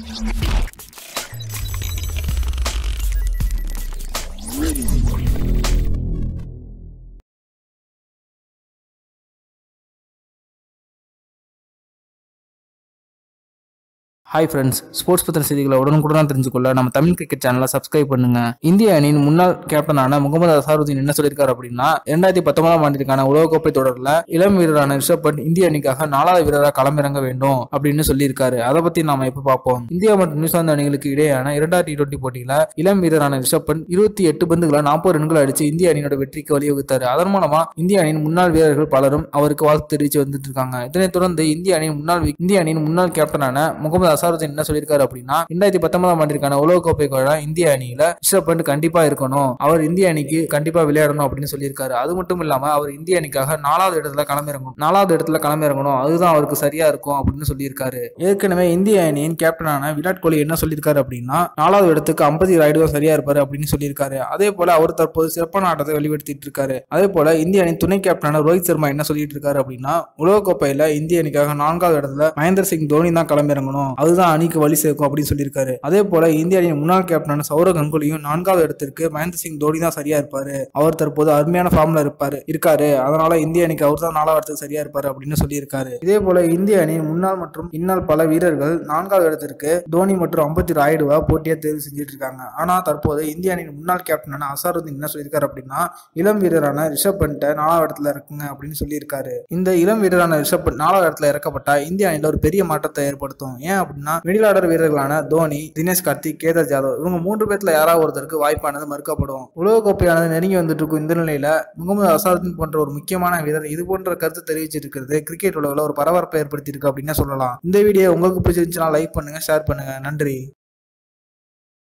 hi friends sports பத்திர செய்திகளை உடனுக்குடன் தெரிஞ்சுக்கொள்ள நம்ம தமிழ் கிரிக்கெட் சேனலை சப்ஸ்கிரைப் பண்ணுங்க இந்திய அணியின் முன்னாள் கேப்டனான முகமது அசாருதீன் என்ன சொல்லியிருக்காரு அப்படின்னா இரண்டாயிரத்தி பத்தொன்பதாம் ஆண்டிற்கான உலகக்கோப்பை தொடரில் இளம் வீரரான ரிஷப் பண்ட் இந்திய அணிக்காக நாலாவது வீரராக களமிறங்க வேண்டும் அப்படின்னு சொல்லியிருக்காரு அதை பத்தி நாம இப்ப பார்ப்போம் இந்தியா மற்றும் நியூசிலாந்து அணிகளுக்கு இடையேயான இரண்டாயிரத்தி டி டுவெண்டி போட்டியில இளம் வீரரான ரிஷப் பண்ட் இருபத்தி எட்டு பந்துகளை நாற்பது ரன்கள் அடிச்சு இந்திய அணியோட வெற்றிக்கு வழிவகுத்தாரு அதன் மூலமா இந்திய அணியின் முன்னாள் வீரர்கள் பலரும் அவருக்கு வாழ்த்து தெரிவித்து வந்துட்டு இருக்காங்க இதனைத் தொடர்ந்து இந்திய அணியின் முன்னாள் வி- இந்திய அணியின் முன்னாள் கேப்டனான முகமது அசாருதீன் என்ன சொல்லியிருக்காரு அப்படின்னா ரெண்டாயிரத்தி பத்தொன்பதாம் ஆண்டிற்கான உலகக்கோப்பைக்கான இந்திய அணியில ரிஷப் பண்ட் கண்டிப்பா இருக்கணும் அவர் இந்திய அணிக்கு கண்டிப்பா விளையாடணும் அப்படின்னு சொல்லியிருக்காரு அது மட்டும் இல்லாம அவர் இந்திய அணிக்காக நாலாவது இடத்துல களமிறங்கணும் நாலாவது இடத்துல களமிறங்கணும் அதுதான் அவருக்கு சரியா இருக்கும் அப்படின்னு சொல்லியிருக்காரு ஏற்கனவே இந்திய அணியின் கேப்டனான விராட் கோலி என்ன சொல்லியிருக்காரு அப்படின்னா நாலாவது இடத்துக்கு அம்பதி ராய்டு தான் சரியா இருப்பாரு அப்படின்னு சொல்லியிருக்காரு அதே போல அவர் தற்போது சிறப்பான ஆட்டத்தை வெளிப்படுத்திட்டு இருக்காரு அதே போல இந்திய அணியின் துணை கேப்டனான ரோஹித் சர்மா என்ன சொல்லிட்டு இருக்காரு அப்படின்னா உலகக்கோப்பையில இந்திய அணிக்காக நான்காவது இடத்துல மகேந்திர சிங் தோனி தான் களமிறங்கணும் அதுதான் அணிக்கு வழி சேர்க்கும் அப்படின்னு சொல்லியிருக்காரு அதே போல இந்திய அணியின் முன்னாள் கேப்டனான சௌரவ் கங்குலியும் நான்காவது இடத்திற்கு மகேந்திர சிங் தோனி தான் சரியா இருப்பாரு அவர் தற்போது அருமையான ஃபார்ம்ல இருப்பாரு இருக்காரு அதனால இந்திய அணிக்கு அவர் தான் நாலாவது இடத்துக்கு சரியா இருப்பாரு அப்படின்னு சொல்லியிருக்காரு இதே போல இந்திய அணியின் முன்னாள் மற்றும் இந்நாள் பல வீரர்கள் நான்காவது இடத்திற்கு தோனி மற்றும் அம்பத்தி ராயுடுவா போட்டியா தேர்வு செஞ்சுட்டு இருக்காங்க ஆனா தற்போது இந்திய அணியின் முன்னாள் கேப்டனான அசாருதீன் என்ன சொல்லியிருக்காரு அப்படின்னா இளம் வீரரான ரிஷப் பண்ட்டை நாலாவது இடத்துல இருக்குங்க அப்படின்னு சொல்லியிருக்காரு இந்த இளம் வீரரான ரிஷப் பண்ட் நாலாவது இடத்துல இறக்கப்பட்டா இந்திய அணியில ஒரு பெரிய மாற்றத்தை ஏற்படுத்தும் ஏன் அப்படின்னா மிடில் ஆர்டர் வீரர்களான தோனி தினேஷ் கார்த்திக் கேதார் ஜாதவ் இவங்க மூன்று பேர்ல யாராவது ஒருத்தருக்கு வாய்ப்பானது மறுக்கப்படும் உலகக்கோப்பையானது நெருங்கி வந்துட்டு இருக்கும் இந்த நிலையில முகமது அசாருதீன் போன்ற ஒரு முக்கியமான வீரர் இது போன்ற கருத்து தெரிவிச்சிருக்கிறது கிரிக்கெட் உலகில் ஒரு பரபரப்பை ஏற்படுத்தி இருக்கு அப்படின்னு சொல்லலாம் இந்த வீடியோ உங்களுக்கு பிடிச்சிருந்துச்சுன்னா லைக் பண்ணுங்க ஷேர் பண்ணுங்க நன்றி